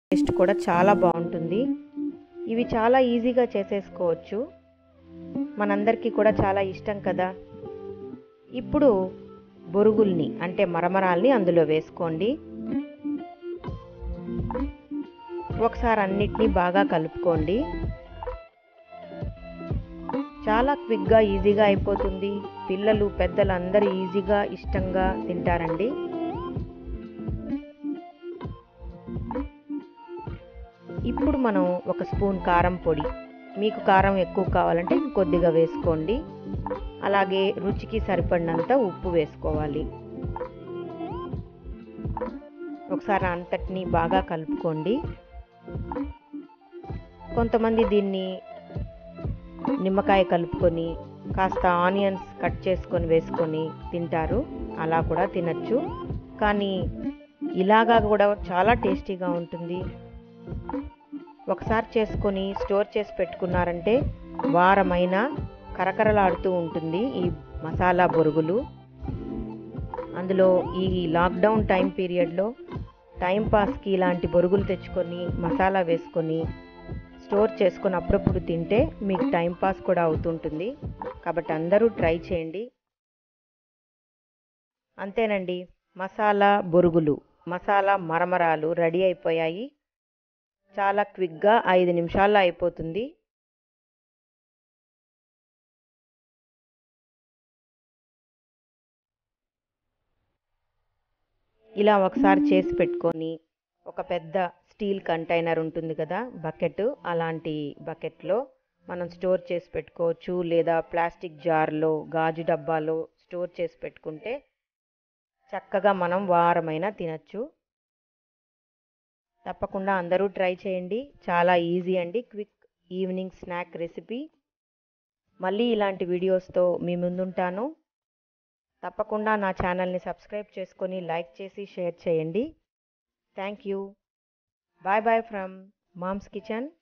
taste కూడా చాలా బాగుంటుంది ఇవి చాలా ఈజీగా చేసేసుకోవచ్చు మనందరికీ కూడా చాలా ఇష్టం కదా ఇప్పుడు బొరుగుల్ని అంటే మరమరాల్ని అందులో వేసుకోండి ఒకసారి అన్నిటినీ బాగా కలుపుకోండి చాలా క్విక్గా ఈజీగా అయిపోతుంది పిల్లలు పెద్దలు అందరూ ఈజీగా ఇష్టంగా తింటారండి ఇప్పుడు మనం ఒక స్పూన్ కారం పొడి మీకు కారం ఎక్కువ కావాలంటే కొద్దిగా వేసుకోండి అలాగే రుచికి సరిపడినంత ఉప్పు వేసుకోవాలి ఒకసారి అంతటిని బాగా కలుపుకోండి కొంతమంది దీన్ని నిమ్మకాయ కలుపుకొని కాస్త ఆనియన్స్ కట్ చేసుకొని వేసుకొని తింటారు అలా కూడా తినచ్చు కానీ ఇలాగా కూడా చాలా టేస్టీగా ఉంటుంది ఒకసారి చేసుకొని స్టోర్ చేసి పెట్టుకున్నారంటే వారమైన కరకరలాడుతూ ఉంటుంది ఈ మసాలా బొరుగులు అందులో ఈ లాక్డౌన్ టైం పీరియడ్లో టైం పాస్కి ఇలాంటి బొరుగులు తెచ్చుకొని మసాలా వేసుకొని స్టోర్ చేసుకొని అప్పుడప్పుడు తింటే మీకు టైం పాస్ కూడా అవుతుంటుంది కాబట్టి అందరూ ట్రై చేయండి అంతేనండి మసాలా బొరుగులు మసాలా మరమరాలు రెడీ అయిపోయాయి చాలా క్విక్గా ఐదు నిమిషాల్లో అయిపోతుంది ఇలా ఒకసారి చేసి పెట్టుకొని ఒక పెద్ద స్టీల్ కంటైనర్ ఉంటుంది కదా బకెట్ అలాంటి బకెట్లో మనం స్టోర్ చేసి పెట్టుకోవచ్చు లేదా ప్లాస్టిక్ జార్లో గాజు డబ్బాలో స్టోర్ చేసి పెట్టుకుంటే చక్కగా మనం వారమైనా తినచ్చు తప్పకుండా అందరూ ట్రై చేయండి చాలా ఈజీ అండి క్విక్ ఈవినింగ్ స్నాక్ రెసిపీ మళ్ళీ ఇలాంటి వీడియోస్తో మీ ముందుంటాను తప్పకుండా నా ఛానల్ని సబ్స్క్రైబ్ చేసుకొని లైక్ చేసి షేర్ చేయండి thank you bye bye from mom's kitchen